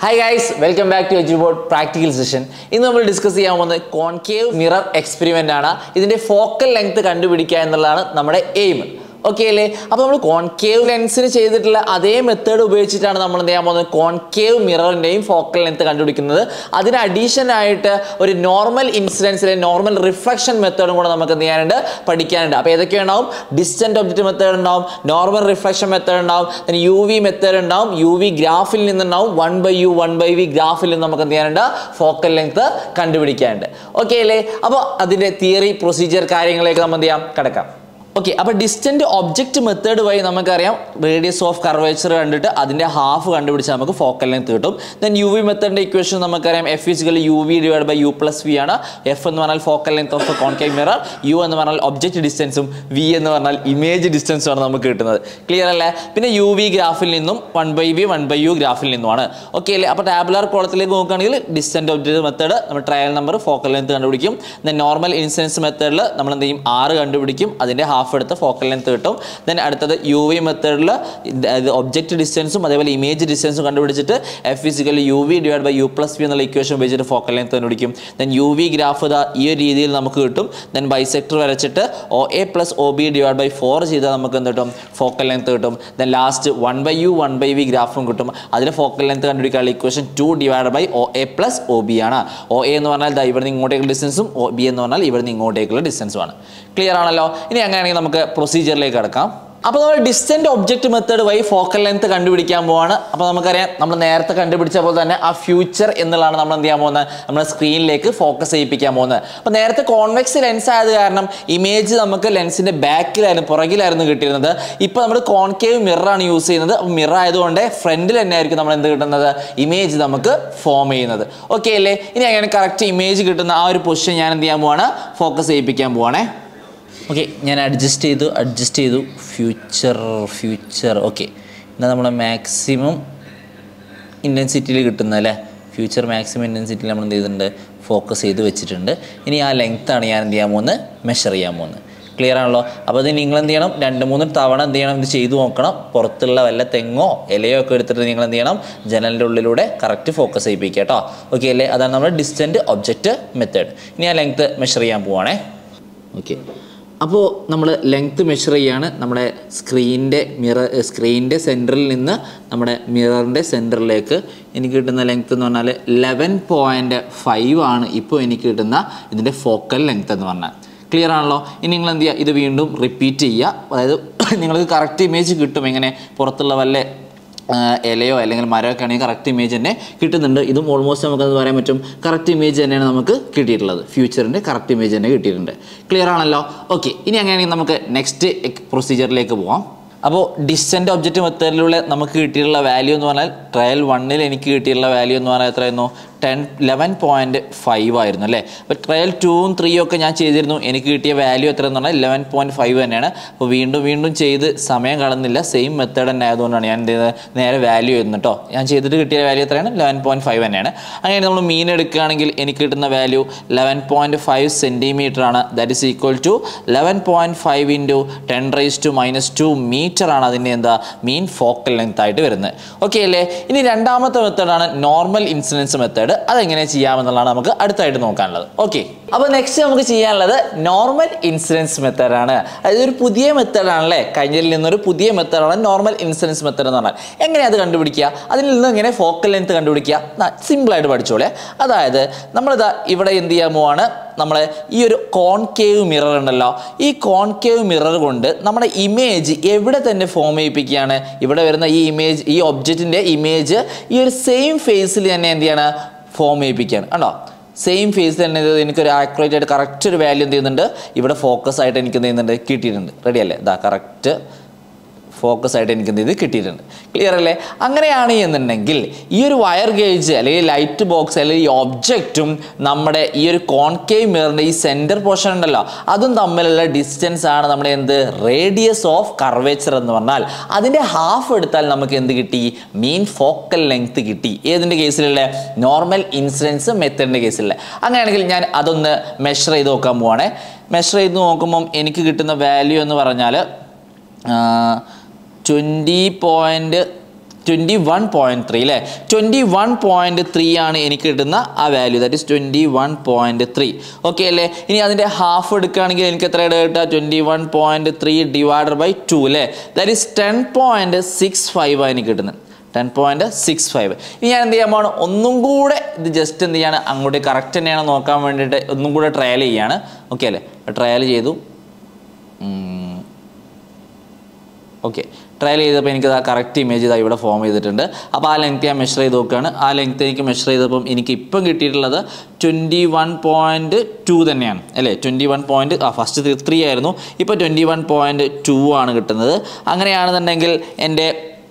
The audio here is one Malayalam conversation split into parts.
hi guys welcome back to Eduboard practical session ഇന്ന് നമ്മൾ ഡിസ്കസ് ചെയ്യാൻ പോകുന്നത് കോൺകേവ് മിറർ എക്സ്പെരിമെൻ്റ് ആണ് ഇതിൻ്റെ ഫോക്കൽ ലെങ്ത് കണ്ടുപിടിക്കുക എന്നുള്ളതാണ് നമ്മുടെ എയിം ഓക്കെ അല്ലേ അപ്പോൾ നമ്മൾ കോൺകേവ് ലെൻസിന് ചെയ്തിട്ടുള്ള അതേ മെത്തേഡ് ഉപയോഗിച്ചിട്ടാണ് നമ്മൾ എന്ത് ചെയ്യാൻ പോകുന്നത് കോൺകേവ് മിററിൻ്റെയും ഫോക്കൽ ലെങ്ത് കണ്ടുപിടിക്കുന്നത് അതിന് അഡീഷൻ ആയിട്ട് ഒരു നോർമൽ ഇൻസിഡൻസിലെ നോർമൽ റിഫ്ലക്ഷൻ മെത്തേഡും കൂടെ നമുക്ക് എന്ത് ചെയ്യാനുണ്ട് പഠിക്കാനുണ്ട് അപ്പോൾ ഏതൊക്കെ ഉണ്ടാവും ഡിസ്റ്റൻറ്റ് ഒബ്ജക്റ്റ് മെത്തേഡ് ഉണ്ടാവും നോർമൽ റിഫ്ലക്ഷൻ മെത്തേഡ് ഉണ്ടാവും then യു വി മെത്തേഡ് ഉണ്ടാവും യു വി ഗ്രാഫിൽ നിന്നുണ്ടാവും one by U one by V ഗ്രാഫിൽ നിന്ന് നമുക്ക് എന്ത് ചെയ്യാനുണ്ട് ഫോക്കൽ ലെങ്ത് കണ്ടുപിടിക്കാനുണ്ട് ഓക്കെ അല്ലേ അപ്പോൾ അതിൻ്റെ തിയറി പ്രൊസീജിയർ കാര്യങ്ങളിലേക്ക് നമ്മൾ എന്ത് ചെയ്യാം കിടക്കാം ഓക്കെ അപ്പോൾ ഡിസ്റ്റൻറ്റ് ഒബ്ജക്റ്റ് മെത്തേഡ് വഴി നമുക്കറിയാം റേഡിയസ് ഓഫ് കർവേച്ചർ കണ്ടിട്ട് അതിൻ്റെ ഹാഫ് കണ്ടുപിടിച്ചാൽ നമുക്ക് ഫോക്കൽ ലെങ്ത് കിട്ടും ദെൻ യു വി മെത്തേഡിൻ്റെ ഇക്വേഷൻ നമുക്കറിയാം F is equal U V divide by U plus V ആണ് എഫ് എന്ന് പറഞ്ഞാൽ focal length of concave mirror U എന്ന് പറഞ്ഞാൽ ഒബ്ജക്റ്റ് ഡിസ്റ്റൻസും വി എന്ന് പറഞ്ഞാൽ ഇമേജ് ഡിസ്റ്റൻസും ആണ് നമുക്ക് കിട്ടുന്നത് ക്ലിയർ അല്ലേ പിന്നെ യു വി ഗ്രാഫിൽ നിന്നും one by V one by U ഗ്രാഫിൽ നിന്നുമാണ് ഓക്കെ അല്ലേ അപ്പോൾ ടാബുലാർ കോളത്തിലേക്ക് നോക്കുകയാണെങ്കിൽ ഡിസ്റ്റൻറ്റ് ഒബ്ജക്റ്റ് മെത്തേഡ് നമ്മൾ ട്രയൽ നമ്പർ ഫോക്കൽ ലെങ്ത് കണ്ടുപിടിക്കും ദെൻ നോർമൽ ഇൻസിഡൻസ് മെത്തേഡിൽ നമ്മൾ എന്ത് ചെയ്യും ആറ് കണ്ടുപിടിക്കും അതിൻ്റെ ഹാഫ് എടുത്ത് ഫോക്കൽ ലെങ്ത് കിട്ടും ദെൻ അടുത്തത് യു വി മെത്തേഡിൽ ഒബ്ജക്റ്റ് ഡിസ്റ്റൻസും അതേപോലെ ഇമേജ് ഡിസ്റ്റൻസും കണ്ടുപിടിച്ചിട്ട് F is equal U V divide by U plus V എന്നുള്ള ഇക്വേഷൻ ഉപയോഗിച്ചിട്ട് ഫോക്കൽ ലെങ്ത് കണ്ടുപിടിക്കും ദെൻ യു വി ഗ്രാഫ് ഇതാ ഈ ഒരു രീതിയിൽ നമുക്ക് കിട്ടും ദെൻ ബൈസെക്ടർ വരച്ചിട്ട് O A plus O B divide by four ചെയ്താൽ നമുക്ക് എന്ത് കിട്ടും ഫോക്കൽ ലെങ്ത് കിട്ടും then last one by U one by V ഗ്രാഫും കിട്ടും അതിൽ ഫോക്കൽ ലെങ്ത് കണ്ടുപിടിക്കാനുള്ള equation two divide by O A plus O B ആണ് ഒ എ എന്ന് പറഞ്ഞാൽ ദാ ഇവിടുന്ന് ഇങ്ങോട്ടേക്കുള്ള ഡിസ്റ്റൻസും ഒ ബി എന്ന് പറഞ്ഞാൽ ഇവിടുന്ന് ഇങ്ങോട്ടേക്കുള്ള ഡിസ്റ്റൻസുമാണ് ക്ലിയർ ആണല്ലോ ഇനി അങ്ങനെയാണെങ്കിൽ നമുക്ക് പ്രൊസീജിയറിലേക്ക് കിടക്കാം അപ്പോൾ നമ്മൾ ഡിസ്റ്റൻറ്റ് ഒബ്ജക്റ്റ് മെത്തേഡ് വഴി ഫോക്കൽ ലെങ്ത് കണ്ടുപിടിക്കാൻ പോവാണ് അപ്പോൾ നമുക്കറിയാം നമ്മൾ നേരത്തെ കണ്ടുപിടിച്ച പോലെ തന്നെ ആ ഫ്യൂച്ചർ എന്നുള്ളതാണ് നമ്മൾ എന്ത് ചെയ്യാൻ പോകുന്നത് നമ്മുടെ സ്ക്രീനിലേക്ക് ഫോക്കസ് ചെയ്യിപ്പിക്കാൻ പോകുന്നത് അപ്പോൾ നേരത്തെ കോൺവെക്സ് ലെൻസ് ആയത് കാരണം ഇമേജ് നമുക്ക് ലെൻസിൻ്റെ ബാക്കിലായിരുന്നു പുറകിലായിരുന്നു കിട്ടിയിരുന്നത് ഇപ്പോൾ നമ്മൾ കോൺകേവ് മിററാണ് യൂസ് ചെയ്യുന്നത് മിറർ ആയതുകൊണ്ട് ഫ്രണ്ടിൽ തന്നെ ആയിരിക്കും നമ്മൾ എന്ത് കിട്ടുന്നത് ഇമേജ് നമുക്ക് ഫോം ചെയ്യുന്നത് ഓക്കെ അല്ലേ ഇനി അങ്ങനെ കറക്റ്റ് ഇമേജ് കിട്ടുന്ന ആ ഒരു പൊസിഷൻ ഞാൻ എന്ത് ചെയ്യാൻ പോവാണ് ഫോക്കസ് ചെയ്യിപ്പിക്കാൻ പോവാണേ ഓക്കെ ഞാൻ അഡ്ജസ്റ്റ് ചെയ്തു അഡ്ജസ്റ്റ് ചെയ്തു ഫ്യൂച്ചർ ഫ്യൂച്ചർ ഓക്കെ എന്നാൽ നമ്മൾ മാക്സിമം ഇൻറ്റൻസിറ്റിയിൽ കിട്ടുന്ന അല്ലേ ഫ്യൂച്ചർ മാക്സിമം ഇൻറ്റൻസിറ്റിയിൽ നമ്മൾ എന്ത് ചെയ്തിട്ടുണ്ട് ഫോക്കസ് ചെയ്ത് വെച്ചിട്ടുണ്ട് ഇനി ആ ലെങ്ത്താണ് ഞാൻ എന്ത് ചെയ്യാൻ പോകുന്നത് മെഷർ ചെയ്യാൻ പോകുന്നത് ക്ലിയർ ആണല്ലോ അപ്പോൾ ഇത് നിങ്ങൾ എന്ത് ചെയ്യണം രണ്ട് മൂന്ന് തവണ എന്ത് ചെയ്യണം ഇത് ചെയ്തു നോക്കണം പുറത്തുള്ള വല്ല തെങ്ങോ ഇലയോ ഒക്കെ എടുത്തിട്ട് നിങ്ങൾ എന്ത് ചെയ്യണം ജനലിൻ്റെ ഉള്ളിലൂടെ കറക്റ്റ് ഫോക്കസ് ചെയ്യിപ്പിക്കുക കേട്ടോ ഓക്കെ അല്ലേ അതാണ് നമ്മുടെ ഡിസ്റ്റൻറ്റ് ഒബ്ജക്റ്റ് മെത്തേഡ് ഇനി ആ ലെങ്ത്ത് മെഷർ ചെയ്യാൻ പോവാണേ ഓക്കെ അപ്പോൾ നമ്മൾ ലെങ്ത് മെഷർ ചെയ്യാണ് നമ്മുടെ സ്ക്രീനിൻ്റെ മിറർ സ്ക്രീനിൻ്റെ സെൻറ്ററിൽ നിന്ന് നമ്മുടെ മിററിൻ്റെ സെൻറ്ററിലേക്ക് എനിക്ക് കിട്ടുന്ന ലെങ്ത് എന്ന് പറഞ്ഞാൽ ലെവൻ പോയിൻറ്റ് ഫൈവ് ആണ് ഇപ്പോൾ എനിക്ക് കിട്ടുന്ന ഇതിൻ്റെ ഫോക്കൽ ലെങ്ത് എന്ന് പറഞ്ഞാൽ ക്ലിയർ ആണല്ലോ ഇനി നിങ്ങൾ എന്ത് ചെയ്യുക ഇത് വീണ്ടും റിപ്പീറ്റ് ചെയ്യുക അതായത് നിങ്ങൾക്ക് കറക്റ്റ് ഇമേജ് കിട്ടും എങ്ങനെ പുറത്തുള്ള വല്ല ഇലയോ അല്ലെങ്കിൽ മരമൊക്കെ ആണെങ്കിൽ കറക്റ്റ് ഇമേജ് തന്നെ കിട്ടുന്നുണ്ട് ഇതും ഓൾമോസ്റ്റ് നമുക്കത് പറയാൻ പറ്റും കറക്റ്റ് ഇമേജ് തന്നെയാണ് നമുക്ക് കിട്ടിയിട്ടുള്ളത് ഫ്യൂച്ചറിൻ്റെ കറക്റ്റ് ഇമേജ് തന്നെ കിട്ടിയിട്ടുണ്ട് ക്ലിയർ ആണല്ലോ ഓക്കെ ഇനി അങ്ങനെയാണെങ്കിൽ നമുക്ക് നെക്സ്റ്റ് പ്രൊസീജിയറിലേക്ക് പോവാം അപ്പോൾ ഡിസ്റ്റൻറ്റ് ഒബ്ജക്റ്റ് മെത്തേഡിലൂടെ നമുക്ക് കിട്ടിയിട്ടുള്ള വാല്യൂ എന്ന് പറഞ്ഞാൽ ട്രയൽ വണ്ണിൽ എനിക്ക് കിട്ടിയിട്ടുള്ള വാല്യൂ എന്ന് പറഞ്ഞാൽ എത്രയായിരുന്നു ടെൻ ലെവൻ പോയിൻറ്റ് ഫൈവ് ആയിരുന്നു അല്ലേ അപ്പോൾ ട്രയൽ ടൂവും ത്രീയും ഒക്കെ ഞാൻ ചെയ്തിരുന്നു എനിക്ക് കിട്ടിയ വാല്യൂ എത്ര എന്ന് പറഞ്ഞാൽ ലെവൻ പോയിൻറ്റ് ഫൈവ് തന്നെയാണ് അപ്പോൾ വീണ്ടും വീണ്ടും ചെയ്ത് സമയം കളഞ്ഞില്ല സെയിം മെത്തേഡ് തന്നെ ആയതുകൊണ്ടാണ് ഞാൻ എന്ത് ചെയ്തത് നേരെ വാല്യൂ ചെയ്യുന്നത് കേട്ടോ ഞാൻ ചെയ്തിട്ട് കിട്ടിയ വാല്യൂ എത്രയാണ് ലെവൻ പോയിൻറ്റ് ഫൈവ് തന്നെയാണ് അങ്ങനെ നമ്മൾ മീൻ എടുക്കുകയാണെങ്കിൽ എനിക്ക് കിട്ടുന്ന value eleven point five centimetre ആണ് that is equal to eleven point five into ten raise to minus two metre ആണ് അതിൻ്റെ എന്താ മീൻ ഫോക്കൽ ലെങ്ത് ആയിട്ട് വരുന്നത് ഓക്കെ അല്ലേ ഇനി രണ്ടാമത്തെ മെത്തേഡാണ് നോർമൽ ഇൻസിഡൻസ് മെത്തേഡ് അതെങ്ങനെ ചെയ്യാമെന്നുള്ളതാണ് നമുക്ക് അടുത്തായിട്ട് നോക്കാനുള്ളത് ഓക്കെ അപ്പോൾ നെക്സ്റ്റ് നമുക്ക് ചെയ്യാനുള്ളത് നോർമൽ ഇൻസിഡൻസ് മെത്തേഡാണ് അതായത് ഒരു പുതിയ മെത്തേഡാണല്ലേ കഴിഞ്ഞതിൽ നിന്നൊരു പുതിയ മെത്തേഡാണ് നോർമൽ ഇൻസിഡൻസ് മെത്തേഡ് എന്ന് പറഞ്ഞാൽ എങ്ങനെ അത് കണ്ടുപിടിക്കുക അതിൽ നിന്ന് എങ്ങനെ ഫോക്കൽ ലെങ്ത് കണ്ടുപിടിക്കുക സിമ്പിളായിട്ട് പഠിച്ചോളെ അതായത് നമ്മളിതാ ഇവിടെ എന്ത് ചെയ്യാൻ പോവാണ് നമ്മൾ ഈ ഒരു കോൺകേവ് മിറർ ഉണ്ടല്ലോ ഈ കോൺകേവ് മിറർ കൊണ്ട് നമ്മുടെ ഇമേജ് എവിടെ തന്നെ ഫോം ചെയ്യിപ്പിക്കുകയാണ് ഇവിടെ വരുന്ന ഈ ഇമേജ് ഈ ഒബ്ജക്റ്റിൻ്റെ ഇമേജ് ഈ ഒരു സെയിം ഫേസിൽ തന്നെ എന്ത് ചെയ്യാണ് ഫോം ചെയ്യിപ്പിക്കുകയാണ് കണ്ടോ സെയിം ഫേസ് തന്നെ ഇത് എനിക്കൊരു ആക്യുറേറ്റ് ആയിട്ട് കറക്റ്റ് ഒരു വാല്യൂ എന്ത് ചെയ്യുന്നുണ്ട് ഇവിടെ ഫോക്കസ് ആയിട്ട് എനിക്ക് എന്ത് ചെയ്യുന്നുണ്ട് കിട്ടിയിട്ടുണ്ട് റെഡി അല്ലേ ഇതാ കറക്റ്റ് ഫോക്കസ് ആയിട്ട് എനിക്ക് എന്ത് ചെയ്ത് കിട്ടിയിട്ടുണ്ട് ക്ലിയർ അല്ലേ അങ്ങനെയാണ് എന്നുണ്ടെങ്കിൽ ഈ ഒരു വയർ ഗേജ് അല്ലെങ്കിൽ ലൈറ്റ് ബോക്സ് അല്ലെങ്കിൽ ഈ ഒബ്ജക്റ്റും നമ്മുടെ ഈ ഒരു കോൺകേവ് മിററിൻ്റെ ഈ സെൻറ്റർ പോർഷൻ ഉണ്ടല്ലോ അതും തമ്മിലുള്ള ഡിസ്റ്റൻസ് ആണ് നമ്മുടെ എന്ത് റേഡിയസ് ഓഫ് കർവേച്ചർ എന്ന് പറഞ്ഞാൽ അതിൻ്റെ ഹാഫ് എടുത്താൽ നമുക്ക് എന്ത് കിട്ടി മീൻ ഫോക്കൽ ലെങ്ത് കിട്ടി ഏതിൻ്റെ കേസിലുള്ള നോർമൽ ഇൻസിഡൻസ് മെത്തേഡിൻ്റെ കേസിലുള്ള അങ്ങനെയാണെങ്കിൽ ഞാൻ അതൊന്ന് മെഷർ ചെയ്ത് നോക്കാൻ പോവാണേ മെഷർ ചെയ്ത് നോക്കുമ്പം എനിക്ക് കിട്ടുന്ന വാല്യൂ എന്ന് പറഞ്ഞാൽ twenty point twenty one point three അല്ലേ ട്വൻറ്റി വൺ പോയിൻറ്റ് ത്രീ ആണ് എനിക്ക് കിട്ടുന്ന ആ value that is twenty one point three okay അല്ലേ ഇനി അതിൻ്റെ ഹാഫ് എടുക്കുകയാണെങ്കിൽ എനിക്ക് എത്രയുടെ കിട്ടുക twenty one point three divided by two അല്ലേ that is ten point six five ആണ് എനിക്ക് കിട്ടുന്നത് ടെൻ പോയിൻറ്റ് സിക്സ് ഫൈവ് ഇനി ഞാൻ എന്ത് ചെയ്യാൻ പോകണം ഒന്നും കൂടെ ഇത് ജസ്റ്റ് എന്ത് ചെയ്യാണ് അങ്ങോട്ട് കറക്റ്റ് തന്നെയാണ് നോക്കാൻ വേണ്ടിയിട്ട് ഒന്നും കൂടെ ട്രയൽ ചെയ്യാണ് ഓക്കെ അല്ലേ ട്രയൽ ചെയ്തു ഓക്കെ ട്രയൽ ചെയ്തപ്പോൾ എനിക്ക് ആ കറക്റ്റ് ഇമേജ് ഇതാ ഇവിടെ ഫോം ചെയ്തിട്ടുണ്ട് അപ്പോൾ ആ ലെങ്ത് ഞാൻ മെഷർ ചെയ്ത് നോക്കുകയാണ് ആ ലെങ്ത് എനിക്ക് മെഷർ ചെയ്തപ്പം എനിക്ക് ഇപ്പം കിട്ടിയിട്ടുള്ളത് ട്വൻറ്റി വൺ പോയിൻറ്റ് ടു തന്നെയാണ് അല്ലേ ട്വൻറ്റി വൺ പോയിൻറ്റ് ആ ഫസ്റ്റ് ത്രീ ആയിരുന്നു ഇപ്പോൾ ട്വൻറ്റി വൺ പോയിൻറ്റ് ടു ആണ് കിട്ടുന്നത് അങ്ങനെയാണെന്നുണ്ടെങ്കിൽ എൻ്റെ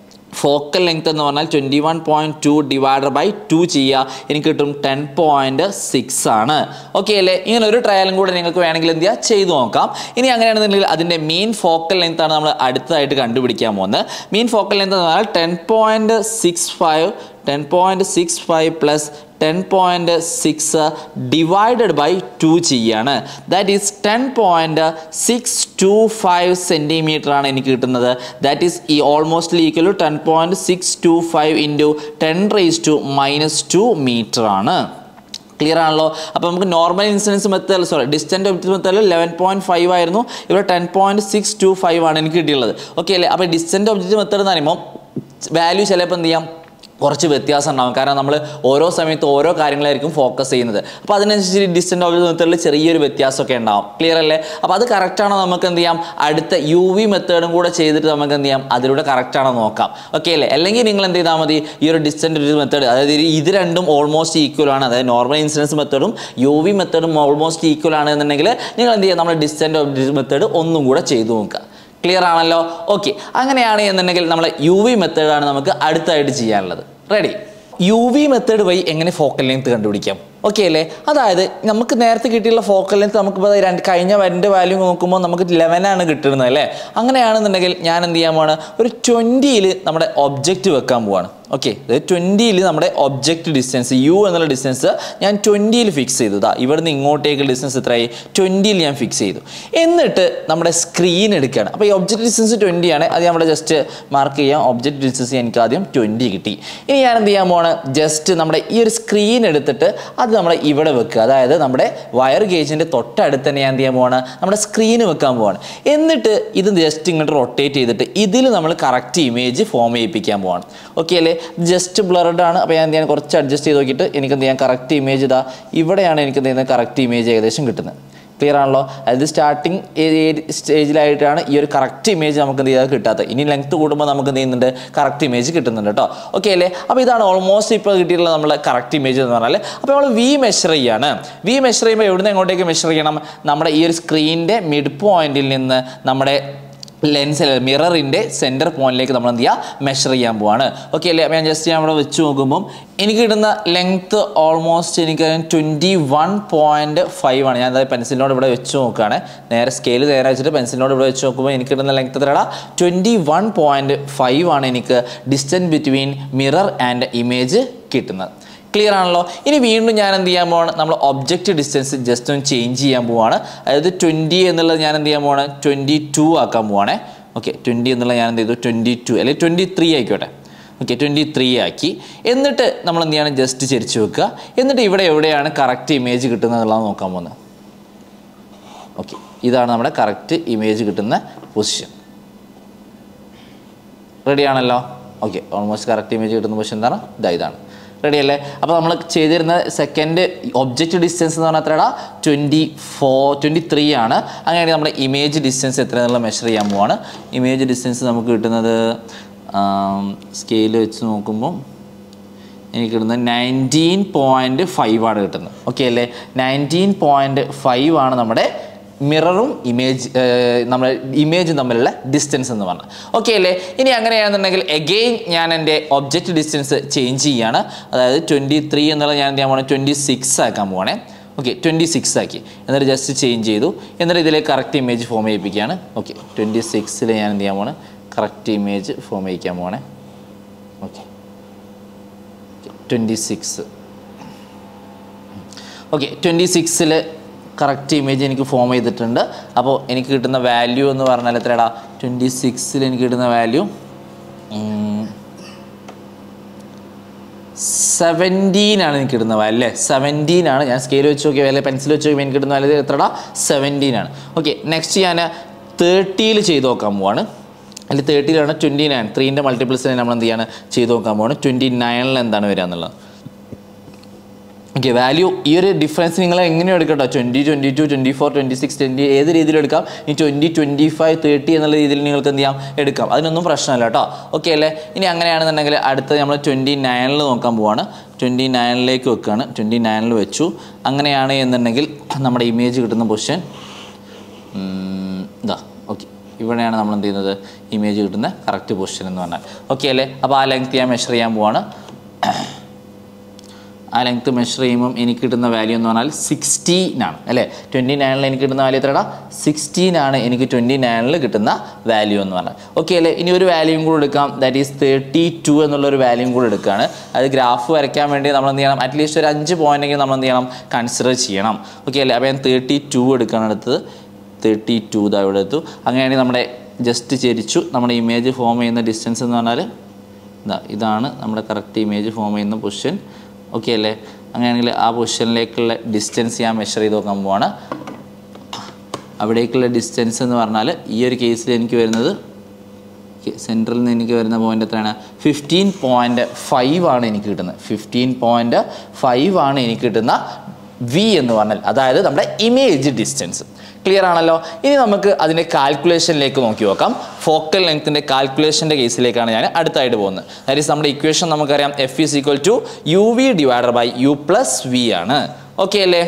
ഫോക്കൽ ലെങ്ത് എന്ന് പറഞ്ഞാൽ twenty one point two divided by two ചെയ്യുക എനിക്ക് കിട്ടും ടെൻ പോയിൻറ്റ് സിക്സ് ആണ് ഓക്കെ അല്ലേ ഇങ്ങനെ ഒരു ട്രയലും കൂടെ നിങ്ങൾക്ക് വേണമെങ്കിൽ എന്ത് ചെയ്യുക ചെയ്തു നോക്കാം ഇനി അങ്ങനെയാണെന്നുണ്ടെങ്കിൽ അതിൻ്റെ മെയിൻ ഫോക്കൽ ലെങ്ത് ആണ് നമ്മൾ അടുത്തതായിട്ട് കണ്ടുപിടിക്കാൻ പോകുന്നത് മെയിൻ ഫോക്കൽ ലെങ്ത് എന്ന് പറഞ്ഞാൽ ten point six five ten point six five plus ten point six divided by two ചെയ്യാണ് that is ten point six two five centimetre ആണ് എനിക്ക് കിട്ടുന്നത് ദാറ്റ് ഈസ് ഈ almost equal to ten point six two five into ten raise to minus two metre ആണ് ക്ലിയർ ആണല്ലോ അപ്പോൾ നമുക്ക് normal incidence method sorry distant object മെത്തേഡിൽ ലെവൻ പോയിൻറ്റ് ഫൈവ് ആയിരുന്നു ഇവിടെ ten point six two five ആണ് എനിക്ക് കിട്ടിയുള്ളത് ഓക്കെ അല്ലേ അപ്പോൾ ഡിസ്റ്റൻറ്റ് ഒബ്ജക്റ്റ് മെത്തേഡ് എന്ന് പറയുമ്പോൾ വാല്യൂ ചിലപ്പോൾ എന്ത് ചെയ്യാം കുറച്ച് വ്യത്യാസം ഉണ്ടാകും കാരണം നമ്മൾ ഓരോ സമയത്ത് ഓരോ കാര്യങ്ങളായിരിക്കും ഫോക്കസ് ചെയ്യുന്നത് അപ്പോൾ അതിനനുസരിച്ച് ഡിസ്റ്റൻറ്റ് ഓബ്ജക്റ്റ് മെത്തേഡിൽ ചെറിയൊരു വ്യത്യാസമൊക്കെ ഉണ്ടാവും ക്ലിയർ അല്ലേ അപ്പോൾ അത് കറക്റ്റാണോ നമുക്ക് എന്ത് ചെയ്യാം അടുത്ത യു വി മെത്തേഡും കൂടെ ചെയ്തിട്ട് നമുക്ക് എന്ത് ചെയ്യാം അതിലൂടെ കറക്റ്റാണോ നോക്കാം ഓക്കെ അല്ലേ അല്ലെങ്കിൽ നിങ്ങൾ എന്ത് ചെയ്താൽ മതി ഈ ഒരു ഡിസ്റ്റൻറ്റ് മെത്തേഡ് അതായത് ഈ ഇത് രണ്ടും ഓൾമോസ്റ്റ് ഈക്വൽ ആണ് അതായത് നോർമൽ ഇൻസിഡൻസ് മെത്തേഡും യു വി മെത്തേഡും ഓൾമോസ്റ്റ് ഈക്വൽ ആണ് എന്നുണ്ടെങ്കിൽ നിങ്ങൾ എന്ത് ചെയ്യുക നമ്മൾ ഡിസ്റ്റൻറ്റ് ഒബ്ജക്റ്റ് മെത്തേഡ് ഒന്നും കൂടെ ചെയ്തു നോക്കുക ക്ലിയർ ആണല്ലോ ഓക്കെ അങ്ങനെയാണ് എന്നുണ്ടെങ്കിൽ നമ്മൾ യു വി മെത്തേഡാണ് നമുക്ക് അടുത്തായിട്ട് ചെയ്യാനുള്ളത് റെഡി യു വി മെത്തേഡ് വഴി എങ്ങനെ ഫോക്കൽ ലെങ്ത് കണ്ടുപിടിക്കാം ഓക്കെ അല്ലേ അതായത് നമുക്ക് നേരത്തെ കിട്ടിയുള്ള ഫോക്കൽ ലെങ്ത് നമുക്കിപ്പോൾ രണ്ട് കഴിഞ്ഞ രണ്ട് വാല്യൂ നോക്കുമ്പോൾ നമുക്ക് ലെവൻ ആണ് കിട്ടുന്നത് അല്ലേ അങ്ങനെയാണെന്നുണ്ടെങ്കിൽ ഞാൻ എന്ത് ചെയ്യാൻ പോവാണ് ഒരു ട്വൻറ്റിയിൽ നമ്മുടെ ഒബ്ജക്റ്റ് വെക്കാൻ പോവാണ് ഓക്കെ അതായത് ട്വൻറ്റിയിൽ നമ്മുടെ ഒബ്ജക്റ്റ് ഡിസ്റ്റൻസ് യു എന്നുള്ള ഡിസ്റ്റൻസ് ഞാൻ ട്വൻറ്റിയിൽ ഫിക്സ് ചെയ്തു ഇതാ ഇവിടുന്ന് ഇങ്ങോട്ടേക്ക് ഡിസ്റ്റൻസ് എത്രയായി ട്വൻറ്റിയിൽ ഞാൻ ഫിക്സ് ചെയ്തു എന്നിട്ട് നമ്മുടെ സ്ക്രീൻ എടുക്കുകയാണ് അപ്പോൾ ഈ ഒബ്ജക്റ്റ് ഡിസ്റ്റൻസ് ട്വൻറ്റി ആണ് അത് നമ്മുടെ ജസ്റ്റ് മാർക്ക് ചെയ്യാം ഒബ്ജക്റ്റ് ഡിസ്റ്റൻസ് എനിക്ക് ആദ്യം ട്വൻറ്റി കിട്ടി ഇനി ഞാൻ എന്ത് ചെയ്യാൻ പോവാണ് ജസ്റ്റ് നമ്മുടെ ഈ ഒരു സ്ക്രീൻ എടുത്തിട്ട് അത് നമ്മൾ ഇവിടെ വെക്കുക അതായത് നമ്മുടെ വയർ ഗേജിൻ്റെ തൊട്ടടുത്ത് തന്നെ ഞാൻ എന്ത് ചെയ്യാൻ പോവാണ് നമ്മുടെ സ്ക്രീന് വെക്കാൻ പോവാണ് എന്നിട്ട് ഇത് ജസ്റ്റ് ഇങ്ങോട്ട് റൊട്ടേറ്റ് ചെയ്തിട്ട് ഇതിൽ നമ്മൾ കറക്റ്റ് ഇമേജ് ഫോം ചെയ്യിപ്പിക്കാൻ പോവാണ് ഓക്കെ അല്ലേ ജസ്റ്റ് ബ്ലർഡ് ആണ് അപ്പോൾ ഞാൻ എന്ത് ചെയ്യാൻ കുറച്ച് അഡ്ജസ്റ്റ് ചെയ്ത് നോക്കിയിട്ട് എനിക്ക് എന്ത് ചെയ്യാൻ കറക്റ്റ് ഇമേജ് ഇതാ ഇവിടെയാണ് എനിക്ക് എന്ത് ചെയ്യുന്നത് കറക്റ്റ് ഇമേജ് ഏകദേശം കിട്ടുന്നത് ക്ലിയർ ആണല്ലോ അതായത് സ്റ്റാർട്ടിങ് സ്റ്റേജിലായിട്ടാണ് ഈ ഒരു കറക്റ്റ് ഇമേജ് നമുക്ക് എന്ത് ചെയ്യാൻ കിട്ടാത്തത് ഇനി ലെങ്ത് കൂടുമ്പോൾ നമുക്ക് എന്ത് ചെയ്യുന്നുണ്ട് കറക്റ്റ് ഇമേജ് കിട്ടുന്നുണ്ട് കേട്ടോ ഓക്കെ അല്ലേ അപ്പോൾ ഇതാണ് ഓൾമോസ്റ്റ് ഇപ്പോൾ കിട്ടിയിട്ടുള്ള നമ്മളെ കറക്റ്റ് ഇമേജ് എന്ന് പറഞ്ഞാൽ അപ്പോൾ നമ്മൾ വി മെഷർ ചെയ്യാണ് വി മെഷർ ചെയ്യുമ്പോൾ എവിടുന്ന് എങ്ങോട്ടേക്ക് മെഷർ ചെയ്യണം നമ്മുടെ ഈ ഒരു സ്ക്രീനിൻ്റെ മിഡ് പോയിന്റിൽ നിന്ന് നമ്മുടെ ലെൻസ് മിററിൻ്റെ സെൻറ്റർ പോയിന്റിലേക്ക് നമ്മൾ എന്ത് ചെയ്യുക മെഷർ ചെയ്യാൻ പോവാണ് ഓക്കെ അല്ലേ അപ്പോൾ ഞാൻ ജസ്റ്റ് ഞാൻ ഇവിടെ വെച്ച് നോക്കുമ്പം എനിക്ക് കിട്ടുന്ന ലെങ്ത്ത് ഓൾമോസ്റ്റ് എനിക്ക് ട്വൻറ്റി വൺ പോയിൻറ്റ് ഫൈവ് ആണ് ഞാൻ അതായത് പെൻസിലിനോട് ഇവിടെ വെച്ച് നോക്കുകയാണ് നേരെ സ്കെയിൽ നേരെ വെച്ചിട്ട് പെൻസിലിനോട് ഇവിടെ വെച്ച് നോക്കുമ്പോൾ എനിക്ക് കിട്ടുന്ന ലെങ്ത്ത് എത്രയാണ് ട്വൻറ്റി വൺ പോയിൻറ്റ് ഫൈവ് ആണ് എനിക്ക് distance between mirror and image കിട്ടുന്നത് ക്ലിയർ ആണല്ലോ ഇനി വീണ്ടും ഞാൻ എന്ത് ചെയ്യാൻ പോവാണ് നമ്മൾ ഒബ്ജക്റ്റ് ഡിസ്റ്റൻസ് ജസ്റ്റ് ഒന്ന് ചേഞ്ച് ചെയ്യാൻ പോവാണ് അതായത് ട്വൻറ്റി എന്നുള്ളത് ഞാൻ എന്ത് ചെയ്യാൻ പോവാണ് ട്വൻറ്റി ടു ആക്കാൻ പോവാണേ ഓക്കെ ട്വൻറ്റി എന്നുള്ളത് ഞാൻ എന്ത് ചെയ്തു ട്വൻറ്റി ടു അല്ലെങ്കിൽ ട്വൻറ്റി ത്രീ ആയിക്കോട്ടെ ഓക്കെ ട്വൻറ്റി ത്രീ ആക്കി എന്നിട്ട് നമ്മൾ എന്ത് ചെയ്യണം ജസ്റ്റ് ചരിച്ച് വെക്കുക എന്നിട്ട് ഇവിടെ എവിടെയാണ് കറക്റ്റ് ഇമേജ് കിട്ടുന്നത് എന്നുള്ളത് നോക്കാൻ പോകുന്നത് ഓക്കെ ഇതാണ് നമ്മുടെ കറക്റ്റ് ഇമേജ് കിട്ടുന്ന പൊസിഷൻ റെഡി ആണല്ലോ ഓക്കെ ഓൾമോസ്റ്റ് കറക്റ്റ് ഇമേജ് കിട്ടുന്ന പൊസിഷൻ എന്താണ് ഇതാ ഇതാണ് റെഡി അല്ലേ അപ്പോൾ നമ്മൾ ചെയ്തിരുന്ന സെക്കൻഡ് ഒബ്ജക്റ്റ് ഡിസ്റ്റൻസ് എന്ന് പറഞ്ഞാൽ എത്രയാ ട്വൻറ്റി ഫോർ ട്വൻറ്റി ത്രീ ആണ് അങ്ങനെയാണെങ്കിൽ നമ്മുടെ ഇമേജ് ഡിസ്റ്റൻസ് എത്രയാണെന്നുള്ള മെഷർ ചെയ്യാൻ പോവാണ് ഇമേജ് ഡിസ്റ്റൻസ് നമുക്ക് കിട്ടുന്നത് സ്കെയിൽ വെച്ച് നോക്കുമ്പോൾ എനിക്ക് കിട്ടുന്നത് നയൻറ്റീൻ പോയിൻറ്റ് ഫൈവ് ആണ് കിട്ടുന്നത് ഓക്കെ അല്ലേ നയൻറ്റീൻ പോയിൻറ്റ് ഫൈവ് ആണ് നമ്മുടെ മിററും ഇമേജ് നമ്മുടെ ഇമേജും തമ്മിലുള്ള ഡിസ്റ്റൻസ് എന്ന് പറഞ്ഞാൽ ഓക്കെ അല്ലേ ഇനി അങ്ങനെയാണെന്നുണ്ടെങ്കിൽ എഗെയിൻ ഞാൻ എൻ്റെ ഒബ്ജക്റ്റ് ഡിസ്റ്റൻസ് ചേഞ്ച് ചെയ്യാണ് അതായത് ട്വൻറ്റി ത്രീ എന്നുള്ളത് ഞാൻ എന്ത് ചെയ്യാൻ പോകണേ ട്വൻറ്റി സിക്സ് ആക്കാൻ പോകണേ ഓക്കെ ട്വൻറ്റി സിക്സ് ആക്കി എന്നിട്ട് ജസ്റ്റ് ചേഞ്ച് ചെയ്തു എന്നിട്ട് ഇതിലേക്ക് കറക്റ്റ് ഇമേജ് ഫോം ചെയ്യിപ്പിക്കുകയാണ് ഓക്കെ ട്വൻറ്റി സിക്സിൽ ഞാൻ എന്ത് ചെയ്യാൻ പോകണേ കറക്റ്റ് ഇമേജ് ഫോം ചെയ്യിക്കാൻ പോകണേ okay twenty six okay twenty സിക്സിൽ കറക്റ്റ് ഇമേജ് എനിക്ക് ഫോം ചെയ്തിട്ടുണ്ട് അപ്പോൾ എനിക്ക് കിട്ടുന്ന വാല്യൂ എന്ന് പറഞ്ഞാൽ എത്രയാടാ ട്വൻറ്റി സിക്സിൽ എനിക്ക് കിട്ടുന്ന വാല്യൂ സെവൻറ്റീൻ ആണ് എനിക്ക് കിട്ടുന്ന വാല്യൂ അല്ലേ സെവൻറ്റീൻ ആണ് ഞാൻ സ്കെയിൽ വെച്ച് നോക്കിയ വാല്യൂ പെൻസിൽ വെച്ച് നോക്കിയപ്പോൾ എനിക്ക് കിട്ടുന്ന വാല്യൂ എത്രടാ സെവൻറ്റീൻ ആണ് ഓക്കെ നെക്സ്റ്റ് ഞാൻ തേർട്ടിയിൽ ചെയ്ത് നോക്കാൻ പോവാണ് അതിൽ തേർട്ടിയിലാണ് ട്വൻറ്റി നയൻ ത്രീൻ്റെ മൾട്ടിപ്പിൾസിനെ നമ്മൾ എന്ത് ചെയ്യാണ് ചെയ്ത് നോക്കാൻ പോവാണ് ട്വൻറ്റി നയനിൽ എന്താണ് വരിക എന്നുള്ളത് ഓക്കെ വാല്യൂ ഈ ഒരു ഡിഫറൻസ് നിങ്ങൾ എങ്ങനെയും എടുക്കട്ടോ twenty twenty two twenty four twenty six twenty ഏത് രീതിയിൽ എടുക്കാം ഈ ട്വൻറ്റി ട്വൻറ്റി ഫൈവ് തേർട്ടി എന്നുള്ള രീതിയിൽ നിങ്ങൾക്ക് എന്ത് ചെയ്യാം എടുക്കാം അതിനൊന്നും പ്രശ്നമല്ല കേട്ടോ ഓക്കെ അല്ലേ ഇനി അങ്ങനെയാണെന്നുണ്ടെങ്കിൽ അടുത്ത നമ്മൾ ട്വൻറ്റി നയനിൽ നോക്കാൻ പോവാണ് ട്വൻറ്റി നയനിലേക്ക് വെക്കുകയാണ് ട്വൻറ്റി നയനിൽ വെച്ചു അങ്ങനെയാണ് എന്നുണ്ടെങ്കിൽ നമ്മുടെ ഇമേജ് കിട്ടുന്ന പൊസിഷൻ ഇതാ ഓക്കെ ഇവിടെയാണ് നമ്മൾ എന്ത് ചെയ്യുന്നത് ഇമേജ് കിട്ടുന്ന കറക്റ്റ് പൊസിഷൻ എന്ന് പറഞ്ഞാൽ ഓക്കെ അല്ലേ അപ്പോൾ ആ ലെങ്ത് ഞാൻ മെഷർ ചെയ്യാൻ പോവാണ് ആ ലെങ്ത് മെഷർ ചെയ്യുമ്പം എനിക്ക് കിട്ടുന്ന വാല്യൂ എന്ന് പറഞ്ഞാൽ സിക്സ്റ്റീൻ ആണ് അല്ലേ ട്വൻറ്റി നയനിൽ എനിക്ക് കിട്ടുന്ന വാല്യൂ എത്രടാ സിക്സ്റ്റീൻ ആണ് എനിക്ക് ട്വൻറ്റി നയനിൽ കിട്ടുന്ന വാല്യൂ എന്ന് പറഞ്ഞാൽ ഓക്കെ അല്ലേ ഇനി ഒരു വാല്യൂയും കൂടെ എടുക്കാം ദാറ്റ് ഈസ് തേർട്ടി ടു എന്നുള്ളൊരു വാല്യൂയും കൂടെ എടുക്കുകയാണ് അത് ഗ്രാഫ് വരയ്ക്കാൻ വേണ്ടി നമ്മൾ എന്ത് ചെയ്യണം അറ്റ്ലീസ്റ്റ് ഒരു അഞ്ച് പോയിന്റെങ്കിലും നമ്മൾ എന്ത് ചെയ്യണം കൺസിഡർ ചെയ്യണം ഓക്കെ അല്ലേ അപ്പോൾ ഞാൻ തേർട്ടി ടു എടുക്കുകയാണ് എടുത്തത് തേർട്ടി ടു ഇതാ ഇവിടെ എടുത്തു അങ്ങനെയാണെങ്കിൽ നമ്മുടെ ജസ്റ്റ് ചെരിച്ചു നമ്മുടെ ഇമേജ് ഫോം ചെയ്യുന്ന ഡിസ്റ്റൻസ് എന്ന് പറഞ്ഞാൽ ഇതാ ഇതാണ് നമ്മുടെ കറക്റ്റ് ഇമേജ് ഫോം ചെയ്യുന്ന പൊസിഷൻ ഓക്കെ അല്ലേ അങ്ങനെയാണെങ്കിൽ ആ പൊസിഷനിലേക്കുള്ള ഡിസ്റ്റൻസ് ഞാൻ മെഷർ ചെയ്ത് നോക്കാൻ പോവാണ് അവിടേക്കുള്ള ഡിസ്റ്റൻസ് എന്ന് പറഞ്ഞാൽ ഈ ഒരു കേസിൽ എനിക്ക് വരുന്നത് സെൻട്രൽ നിന്ന് എനിക്ക് വരുന്ന പോയിന്റ് എത്രയാണ് ഫിഫ്റ്റീൻ പോയിന്റ് ഫൈവ് ആണ് എനിക്ക് കിട്ടുന്നത് ഫിഫ്റ്റീൻ പോയിന്റ് ഫൈവ് ആണ് എനിക്ക് കിട്ടുന്ന വി എന്ന് പറഞ്ഞാൽ അതായത് നമ്മുടെ ഇമേജ് ഡിസ്റ്റൻസ് ക്ലിയർ ആണല്ലോ ഇനി നമുക്ക് അതിൻ്റെ കാൽക്കുലേഷനിലേക്ക് നോക്കി നോക്കാം ഫോക്കൽ ലെങ്ത്തിൻ്റെ കാൽക്കുലേഷൻ്റെ കേസിലേക്കാണ് ഞാൻ അടുത്തായിട്ട് പോകുന്നത് ദാറ്റ് ഈസ് നമ്മുടെ ഇക്വേഷൻ നമുക്കറിയാം F is equal to U V divided by U plus V ആണ് ഓക്കെ അല്ലേ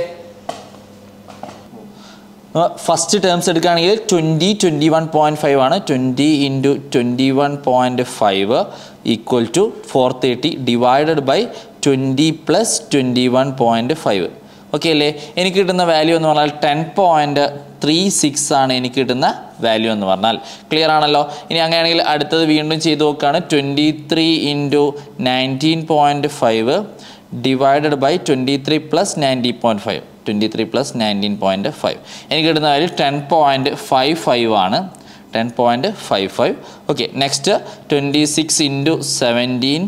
ഫസ്റ്റ് ടേംസ് എടുക്കുകയാണെങ്കിൽ twenty twenty one point five ആണ് twenty into twenty one point five equal to four thirty divided by twenty plus twenty one point five okay അല്ലേ എനിക്ക് കിട്ടുന്ന വാല്യൂ എന്ന് പറഞ്ഞാൽ ടെൻ പോയിൻറ്റ് ത്രീ സിക്സ് ആണ് എനിക്ക് കിട്ടുന്ന വാല്യൂ എന്ന് പറഞ്ഞാൽ ക്ലിയർ ആണല്ലോ ഇനി അങ്ങനെയാണെങ്കിൽ അടുത്തത് വീണ്ടും ചെയ്ത് നോക്കുകയാണ് twenty three into nineteen point five divided by twenty three plus nineteen point five twenty three plus nineteen point five എനിക്ക് കിട്ടുന്ന value ten point five five ആണ് ten point five five okay next twenty six into seventeen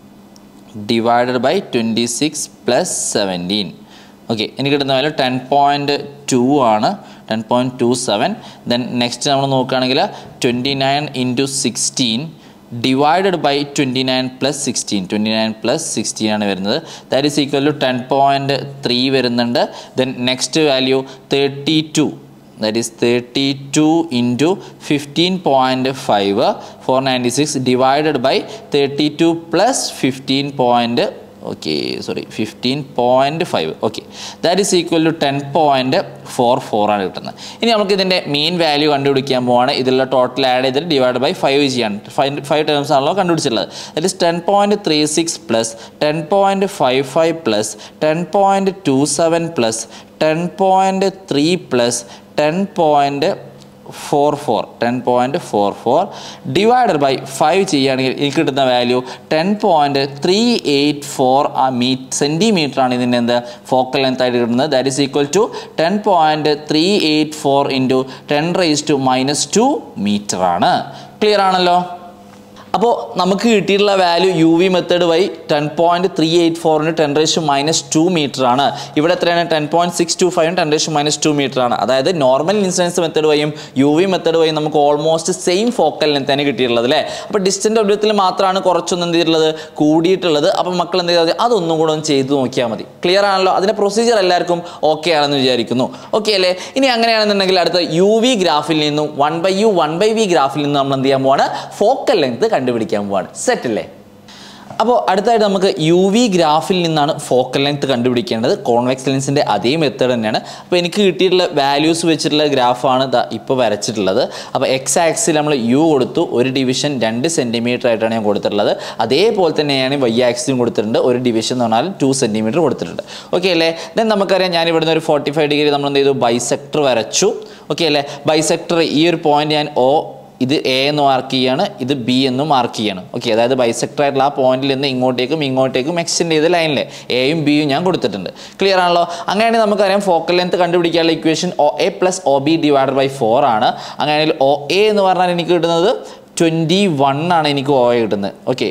divided by twenty six plus seventeen okay എനിക്ക് കിട്ടുന്ന വാല്യൂ ടെൻ പോയിൻറ്റ് ടു ആണ് ten point two seven then next നമ്മൾ നോക്കുകയാണെങ്കിൽ twenty nine into sixteen divided by twenty nine plus sixteen twenty nine plus sixteen ആണ് വരുന്നത് that is equal to ten point three വരുന്നുണ്ട് then next value thirty two that is thirty two into fifteen point five four ninety six divided by thirty two plus fifteen point okay sorry fifteen point five okay that is equal to ten point four four ആണ് കിട്ടുന്നത് ഇനി നമുക്ക് ഇതിൻ്റെ മെയിൻ വാല്യൂ കണ്ടുപിടിക്കാൻ പോവാണ് ഇതിലുള്ള ടോട്ടൽ ആഡ് ചെയ്തിട്ട് ഡിവൈഡ് ബൈ ഫൈവ് ചെയ്യാണ് ഫൈവ് ഫൈവ് ടേംസ് ആണല്ലോ കണ്ടുപിടിച്ചിട്ടുള്ളത് that is ten point three six plus ten point five five plus ten point two seven plus ten point three plus ten point four four ten point four four divided by five ചെയ്യുകയാണെങ്കിൽ എനിക്ക് കിട്ടുന്ന value ten point three eight four ആ മീറ്റ് സെൻറ്റിമീറ്റർ ആണ് ഇതിൻ്റെ എന്ത് ഫോക്കൽ ലെങ്ത് ആയിട്ട് കിട്ടുന്നത് that is equal to ten point three eight four into ten raise to minus two metre ആണ് ക്ലിയർ ആണല്ലോ അപ്പോൾ നമുക്ക് കിട്ടിയിട്ടുള്ള വാല്യൂ യു വി മെത്തേഡ് വഴി ടെൻ പോയിൻറ്റ് ത്രീ എയ്റ്റ് ഫോറിന് ten raise to minus two metre ആണ് ഇവിടെ എത്രയാണ് ടെൻ പോയിൻറ്റ് സിക്സ് ടു ഫൈവും ten raise to minus two metre ആണ് അതായത് നോർമൽ ഇൻസിഡൻസ് മെത്തേഡ് വഴിയും യു വി മെത്തേഡ് വഴിയും നമുക്ക് ഓൾമോസ്റ്റ് സെയിം ഫോക്കൽ ലെങ്ത് തന്നെ കിട്ടിയിട്ടുള്ളത് അല്ലേ അപ്പോൾ ഡിസ്റ്റൻ്റ് ഒബ്ജക്റ്റിൽ മാത്രമാണ് കുറച്ചൊന്നും എന്ത് ചെയ്തിട്ടുള്ളത് കൂടിയിട്ടുള്ളത് അപ്പോൾ മക്കൾ എന്ത് ചെയ്താൽ മതി അതൊന്നും കൂടെ ഒന്ന് ചെയ്ത് നോക്കിയാൽ മതി ക്ലിയർ ആണല്ലോ അതിൻ്റെ പ്രൊസീജിയർ എല്ലാവർക്കും ഓക്കെ ആണെന്ന് വിചാരിക്കുന്നു ഓക്കെ അല്ലേ ഇനി അങ്ങനെയാണെന്നുണ്ടെങ്കിൽ അടുത്ത യു വി ഗ്രാഫിൽ നിന്നും one by U one by V ഗ്രാഫിൽ നിന്നും നമ്മൾ എന്ത് ചെയ്യാൻ പോവാണ് ഫോക്കൽ ലെങ്ത് കണ്ടുപിടിക്കാൻ പോവാണ് സെറ്റ് അല്ലേ അപ്പോൾ അടുത്തായിട്ട് നമുക്ക് യു വി ഗ്രാഫിൽ നിന്നാണ് ഫോക്കൽ ലെങ്ത് കണ്ടുപിടിക്കേണ്ടത് കോൺവെക്സ് ലെൻസിൻ്റെ അതേ മെത്തേഡ് തന്നെയാണ് അപ്പോൾ എനിക്ക് കിട്ടിയിട്ടുള്ള വാല്യൂസ് വെച്ചിട്ടുള്ള ഗ്രാഫാണ് ദാ ഇപ്പോൾ വരച്ചിട്ടുള്ളത് അപ്പോൾ എക്സ് ആക്സിൽ നമ്മൾ യു കൊടുത്തു ഒരു ഡിവിഷൻ രണ്ട് സെൻറ്റിമീറ്റർ ആയിട്ടാണ് ഞാൻ കൊടുത്തിട്ടുള്ളത് അതേപോലെ തന്നെയാണ് വൈ ആക്സിലും കൊടുത്തിട്ടുണ്ട് ഒരു ഡിവിഷൻ എന്ന് പറഞ്ഞാൽ ടു സെൻറ്റിമീറ്റർ കൊടുത്തിട്ടുണ്ട് ഓക്കെ അല്ലേ ദെൻ നമുക്കറിയാം ഞാൻ ഇവിടുന്ന് ഒരു ഫോർട്ടി ഫൈവ് ഡിഗ്രി നമ്മൾ എന്ത് ചെയ്തു ബൈസെക്ടർ വരച്ചു ഓക്കെ അല്ലേ ബൈസെക്ടർ ഈ ഒരു പോയിന്റ് ഞാൻ ഒ ഇത് എ എന്ന് മാർക്ക് ചെയ്യാണ് ഇത് ബി എന്ന് മാർക്ക് ചെയ്യാണ് ഓക്കെ അതായത് ബൈസെക്ടർ ആയിട്ടുള്ള ആ പോയിന്റിൽ നിന്ന് ഇങ്ങോട്ടേക്കും ഇങ്ങോട്ടേക്കും എക്സ്റ്റെൻഡ് ചെയ്ത ലൈനിൽ എയും ബിയും ഞാൻ കൊടുത്തിട്ടുണ്ട് ക്ലിയർ ആണല്ലോ അങ്ങനെയാണെങ്കിൽ നമുക്കറിയാം ഫോക്കൽ ലെങ്ത് കണ്ടുപിടിക്കാനുള്ള equation O A plus O B divide by four ആണ് അങ്ങനെയാണെങ്കിൽ ഒ എ എന്ന് പറഞ്ഞാൽ എനിക്ക് കിട്ടുന്നത് ട്വൻറ്റി വൺ ആണ് എനിക്ക് ഒ എ കിട്ടുന്നത് ഓക്കെ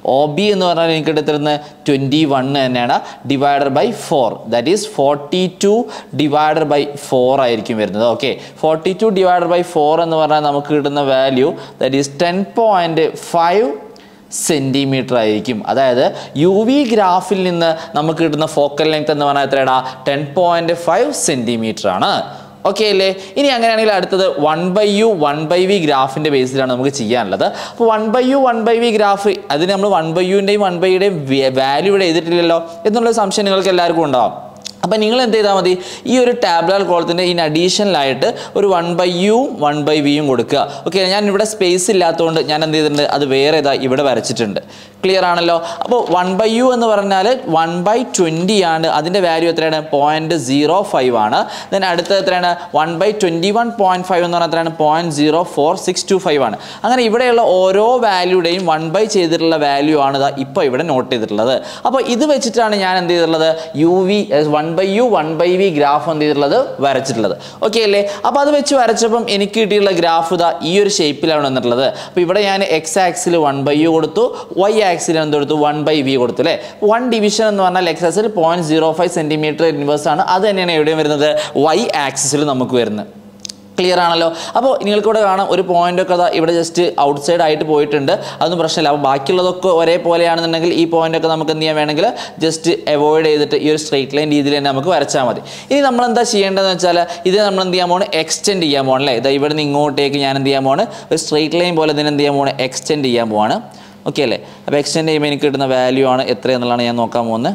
ഒ ബി എന്ന് പറഞ്ഞാൽ എനിക്ക് എടുത്തിരുന്നത് ട്വൻറ്റി വൺ തന്നെയാണ് divided by four that is forty two divided by four ആയിരിക്കും വരുന്നത് okay forty two divided by four എന്ന് പറഞ്ഞാൽ നമുക്ക് കിട്ടുന്ന value that is ten point five centimetre ആയിരിക്കും അതായത് യു വി ഗ്രാഫിൽ നിന്ന് നമുക്ക് കിട്ടുന്ന ഫോക്കൽ ലെങ്ത് എന്ന് പറഞ്ഞാൽ എത്രയാടാ ടെൻ പോയിൻറ്റ് ഫൈവ് സെൻറ്റിമീറ്റർ ആണ് ഓക്കെ അല്ലേ ഇനി അങ്ങനെയാണെങ്കിൽ അടുത്തത് one by U one by V ഗ്രാഫിൻ്റെ ബേസിലാണ് നമുക്ക് ചെയ്യാനുള്ളത് അപ്പോൾ one by U one by V graph അതിന് നമ്മൾ വൺ ബൈ യുവിൻ്റെയും വൺ ബൈയുടെയും വാല്യൂ ഇവിടെ എഴുതിയിട്ടില്ലല്ലോ എന്നുള്ള സംശയം നിങ്ങൾക്ക് എല്ലാവർക്കും ഉണ്ടാവും അപ്പം നിങ്ങൾ എന്ത് ചെയ്താൽ മതി ഈ ഒരു ടാബ്ലാർ കോളത്തിൻ്റെ ഇൻ അഡീഷണലായിട്ട് ഒരു വൺ ബൈ യുവും വൺ ബൈ വിയും കൊടുക്കുക ഓക്കെ ഞാൻ ഇവിടെ സ്പേസ് ഇല്ലാത്തതുകൊണ്ട് ഞാൻ എന്ത് ചെയ്തിട്ടുണ്ട് അത് വേറെ ഇതാ ഇവിടെ വരച്ചിട്ടുണ്ട് ക്ലിയർ ആണല്ലോ അപ്പോൾ വൺ ബൈ യു എന്ന് പറഞ്ഞാൽ വൺ ബൈ ട്വൻറ്റി ആണ് അതിൻ്റെ വാല്യൂ എത്രയാണ് പോയിൻറ്റ് സീറോ ഫൈവ് ആണ് ദെൻ അടുത്തത് എത്രയാണ് one by twenty one point five എന്ന് പറഞ്ഞാൽ എത്രയാണ് point zero four six two five ആണ് അങ്ങനെ ഇവിടെയുള്ള ഓരോ വാല്യൂടെയും വൺ ബൈ ചെയ്തിട്ടുള്ള വാല്യൂ ആണ് ഇതാ ഇപ്പോൾ ഇവിടെ നോട്ട് ചെയ്തിട്ടുള്ളത് അപ്പോൾ ഇത് വെച്ചിട്ടാണ് ഞാൻ എന്ത് ചെയ്തിട്ടുള്ളത് U V one by U one by V graph എന്ത് ചെയ്തിട്ടുള്ളത് വരച്ചിട്ടുള്ളത് ഓക്കെ അല്ലേ അപ്പോൾ അത് വെച്ച് വരച്ചപ്പം എനിക്ക് കിട്ടിയുള്ള ഗ്രാഫ് ഇതാ ഈ ഒരു ഷേപ്പിലാണ് വന്നിട്ടുള്ളത് അപ്പോൾ ഇവിടെ ഞാൻ എക്സ് ആക്സിൽ വൺ ബൈ യു കൊടുത്തു വൈ ആക്സിൽ എന്ത് കൊടുത്തു വൺ ബൈ വി കൊടുത്തു അല്ലേ വൺ ഡിവിഷൻ എന്ന് പറഞ്ഞാൽ എക്സ് ആക്സിൽ point zero five centimetre inverse ആണ് അത് തന്നെയാണ് എവിടെയും വരുന്നത് വൈ ആക്സിസിൽ നമുക്ക് വരുന്നത് ക്ലിയർ ആണല്ലോ അപ്പോൾ നിങ്ങൾക്കിവിടെ കാണാം ഒരു പോയിന്റ് ഒക്കെ അതാ ഇവിടെ ജസ്റ്റ് ഔട്ട് സൈഡ് ആയിട്ട് പോയിട്ടുണ്ട് അതൊന്നും പ്രശ്നമില്ല അപ്പോൾ ബാക്കിയുള്ളതൊക്കെ ഒരേപോലെയാണെന്നുണ്ടെങ്കിൽ ഈ പോയിന്റ് ഒക്കെ നമുക്ക് എന്ത് ചെയ്യാൻ വേണമെങ്കിൽ ജസ്റ്റ് അവോയ്ഡ് ചെയ്തിട്ട് ഈ ഒരു സ്ട്രേറ്റ് ലൈൻ രീതിയിൽ തന്നെ നമുക്ക് വരച്ചാൽ മതി ഇനി നമ്മൾ എന്താ ചെയ്യേണ്ടതെന്ന് വെച്ചാൽ ഇത് നമ്മൾ എന്ത് ചെയ്യാൻ പോകണം എക്സ്റ്റെൻഡ് ചെയ്യാൻ പോകണം അല്ലേ ഇതാ ഇവിടെ നിന്ന് ഇങ്ങോട്ടേക്ക് ഞാൻ എന്ത് ചെയ്യാൻ പോകണം ഒരു സ്ട്രേറ്റ് ലൈൻ പോലെ ഇതിനെ എന്ത് ചെയ്യാൻ പോകണം എക്സ്റ്റെൻഡ് ചെയ്യാൻ പോവാണ് ഓക്കെ അല്ലേ അപ്പോൾ എക്സ്റ്റെൻഡ് ചെയ്യുമ്പോൾ എനിക്ക് കിട്ടുന്ന വാല്യൂ ആണ് എത്രയെന്നുള്ളതാണ് ഞാൻ നോക്കാൻ പോകുന്നത്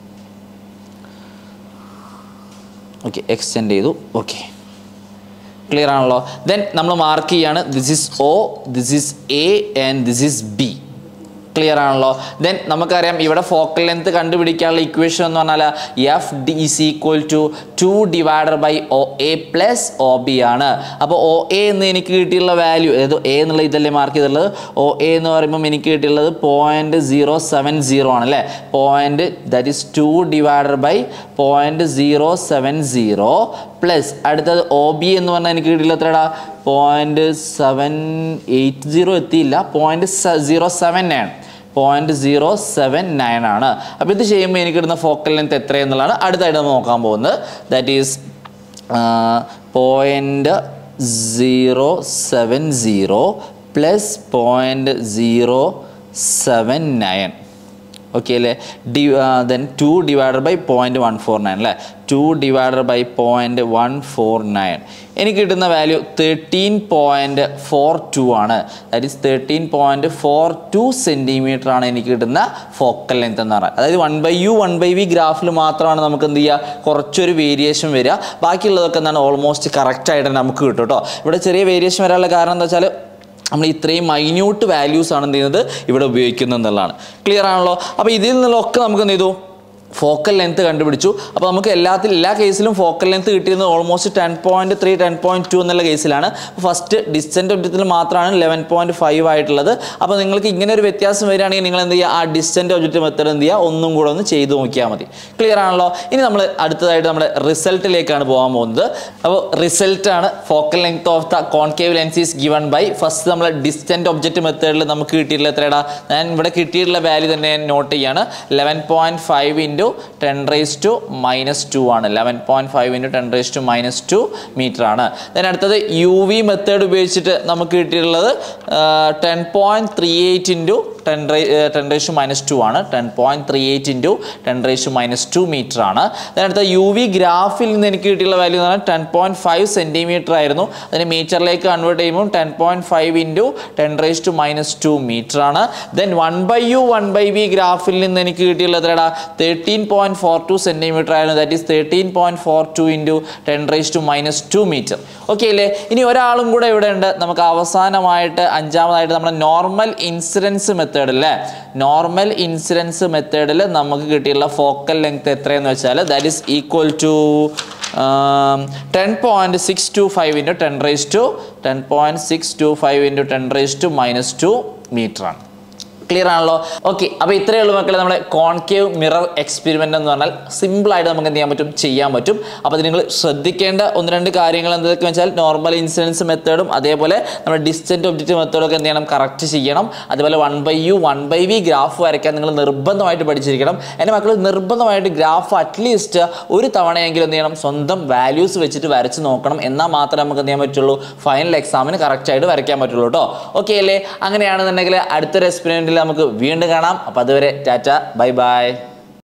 ഓക്കെ എക്സ്റ്റെൻഡ് ചെയ്തു ഓക്കെ ക്ലിയർ ആണല്ലോ ദെൻ നമ്മൾ മാർക്ക് ചെയ്യാണ് this is O this is A and this is B clear ആണല്ലോ ദെൻ നമുക്കറിയാം ഇവിടെ ഫോക്കൽ ലെങ്ത് കണ്ടുപിടിക്കാനുള്ള ഇക്വേഷൻ എന്ന് പറഞ്ഞാൽ F D is equal to two divided by O A plus O B ആണ് അപ്പോൾ ഒ എ എന്ന് എനിക്ക് കിട്ടിയുള്ള വാല്യൂ അതായത് എ എന്നുള്ള ഇതല്ലേ മാർക്ക് ചെയ്തിട്ടുള്ളത് ഒ എ എന്ന് പറയുമ്പോൾ എനിക്ക് കിട്ടിയുള്ളത് പോയിൻറ്റ് സീറോ സെവൻ സീറോ ആണ് അല്ലേ point that is two divided by point zero seven zero plus അടുത്തത് ഒ ബി എന്ന് പറഞ്ഞാൽ എനിക്ക് കിട്ടിയില്ല എത്രടാ പോയിൻറ്റ് സെവൻ എയ്റ്റ് സീറോ എത്തിയില്ല point zero seven nine point zero seven nine ആണ് അപ്പോൾ ഇത് ചെയ്യുമ്പോൾ എനിക്ക് കിട്ടുന്ന ഫോക്കൽ ലെങ്ത് എത്രയെന്നുള്ളതാണ് അടുത്തായിട്ട് നമ്മൾ നോക്കാൻ പോകുന്നത് that is point zero seven zero plus point zero seven nine okay അല്ലേ D then two divided by point one four nine അല്ലേ two divided by point one four nine എനിക്ക് കിട്ടുന്ന value thirteen point four two ആണ് that is thirteen point four two centimetre ആണ് എനിക്ക് കിട്ടുന്ന ഫോക്കൽ ലെങ്ത് എന്ന് പറയുന്നത് അതായത് one by U one by V ഗ്രാഫിൽ മാത്രമാണ് നമുക്ക് എന്ത് ചെയ്യുക കുറച്ചൊരു വേരിയേഷൻ വരിക ബാക്കിയുള്ളതൊക്കെ എന്താണ് ഓൾമോസ്റ്റ് കറക്റ്റായിട്ട് നമുക്ക് കിട്ടും കേട്ടോ ഇവിടെ ചെറിയ വേരിയേഷൻ വരാനുള്ള കാരണം എന്താ വെച്ചാൽ നമ്മൾ ഇത്രയും മൈന്യൂട്ട് വാല്യൂസ് ആണ് എന്ത് ചെയ്യുന്നത് ഇവിടെ ഉപയോഗിക്കുന്നത് എന്നുള്ളതാണ് ക്ലിയർ ആണല്ലോ അപ്പോൾ ഇതിൽ നിന്നൊക്കെ നമുക്ക് എന്ത് ചെയ്തു ഫോക്കൽ ലെങ്ത് കണ്ടുപിടിച്ചു അപ്പോൾ നമുക്ക് എല്ലാത്തിലും എല്ലാ കേസിലും ഫോക്കൽ ലെങ്ത് കിട്ടിയിരുന്നത് almost ten point three ten point two എന്നുള്ള കേസിലാണ് ഫസ്റ്റ് ഡിസ്റ്റൻറ്റ് ഒബ്ജക്റ്റിൽ മാത്രമാണ് ലെവൻ പോയിൻറ്റ് ഫൈവ് ആയിട്ടുള്ളത് അപ്പോൾ നിങ്ങൾക്ക് ഇങ്ങനെ ഒരു വ്യത്യാസം വരികയാണെങ്കിൽ നിങ്ങൾ എന്ത് ചെയ്യുക ആ ഡിസ്റ്റൻറ്റ് ഒബ്ജക്റ്റ് മെത്തേഡ് എന്ത് ചെയ്യുക ഒന്നും കൂടെ ഒന്ന് ചെയ്ത് നോക്കിയാൽ മതി ക്ലിയർ ആണല്ലോ ഇനി നമ്മൾ അടുത്തതായിട്ട് നമ്മുടെ റിസൾട്ടിലേക്കാണ് പോകാൻ പോകുന്നത് അപ്പോൾ റിസൾട്ടാണ് focal length of the concave lens is given by first നമ്മൾ ഡിസ്റ്റൻറ്റ് ഒബ്ജക്റ്റ് മെത്തേഡിൽ നമുക്ക് കിട്ടിയിട്ടുള്ള എത്രയാടാ ഞാൻ ഇവിടെ കിട്ടിയിട്ടുള്ള വാല്യൂ തന്നെ ഞാൻ നോട്ട് ചെയ്യാണ് eleven point five into ten raise to minus two ആണ് eleven point five into ten raise to minus two metre ആണ് ദെൻ അടുത്തത് യു വി മെത്തേഡ് ഉപയോഗിച്ചിട്ട് നമുക്ക് കിട്ടിയിട്ടുള്ളത് ten point three eight into ten ray ten raise to minus two ആണ് ten point three eight into ten raise to minus two metre ആണ് ദെൻ അടുത്ത യു വി ഗ്രാഫിൽ നിന്ന് എനിക്ക് കിട്ടിയുള്ള വാല്യൂ എന്ന് പറഞ്ഞാൽ ടെൻ പോയിൻറ്റ് ഫൈവ് സെൻറ്റിമീറ്റർ ആയിരുന്നു അതിന് മീറ്ററിലേക്ക് കൺവേർട്ട് ചെയ്യുമ്പോൾ ten point five into ten raise to minus two metre ആണ് then one by U one by V ഗ്രാഫിൽ നിന്ന് എനിക്ക് കിട്ടിയുള്ള എത്രടാ thirteen point four two centimetre ആയിരുന്നു that is thirteen point four two into ten raise to minus two metre okay അല്ലേ ഇനി ഒരാളും കൂടെ ഇവിടെ ഉണ്ട് നമുക്ക് അവസാനമായിട്ട് അഞ്ചാമതായിട്ട് നമ്മുടെ നോർമൽ ഇൻസിഡൻസ് മെത്തേഡ് അല്ലേ നോർമൽ ഇൻസിഡൻസ് മെത്തേഡിൽ നമുക്ക് കിട്ടിയുള്ള ഫോക്കൽ ലെങ്ത് എത്രയെന്ന് വെച്ചാൽ that is equal to ten point six two five into ten raise to ten point six two five into ten raise to minus two metre ആണ് ക്ലിയർ ആണല്ലോ ഓക്കെ അപ്പോൾ ഇത്രയേ ഉള്ളൂ മക്കളെ നമ്മുടെ കോൺകേവ് മിറർ എക്സ്പെരിമെൻ്റ് എന്ന് പറഞ്ഞാൽ സിമ്പിളായിട്ട് നമുക്ക് എന്ത് ചെയ്യാൻ പറ്റും ചെയ്യാൻ പറ്റും അപ്പോൾ അത് നിങ്ങൾ ശ്രദ്ധിക്കേണ്ട ഒന്ന് രണ്ട് കാര്യങ്ങൾ എന്തൊക്കെ വെച്ചാൽ നോർമൽ ഇൻസിഡൻസ് മെത്തേഡും അതേപോലെ നമ്മുടെ ഡിസ്റ്റൻറ്റ് ഒബ്ജക്റ്റ് മെത്തേഡൊക്കെ എന്ത് ചെയ്യണം കറക്റ്റ് ചെയ്യണം അതുപോലെ one by U one by V graph വരയ്ക്കാൻ നിങ്ങൾ നിർബന്ധമായിട്ട് പഠിച്ചിരിക്കണം എൻ്റെ മക്കൾ നിർബന്ധമായിട്ട് ഗ്രാഫ് അറ്റ്ലീസ്റ്റ് ഒരു തവണയെങ്കിലും എന്ത് ചെയ്യണം സ്വന്തം വാല്യൂസ് വെച്ചിട്ട് വരച്ച് നോക്കണം എന്നാൽ മാത്രമേ നമുക്ക് എന്ത് ചെയ്യാൻ പറ്റുള്ളൂ ഫൈനൽ എക്സാമിന് കറക്റ്റായിട്ട് വരയ്ക്കാൻ പറ്റുള്ളൂ കേട്ടോ ഓക്കെ അല്ലേ അങ്ങനെയാണെന്നുണ്ടെങ്കിൽ അടുത്തൊരു എക്സ്പെരിമെൻറ്റിൽ നമുക്ക് വീണ്ടും കാണാം അപ്പോൾ അതുവരെ ടാറ്റ ബൈ ബൈ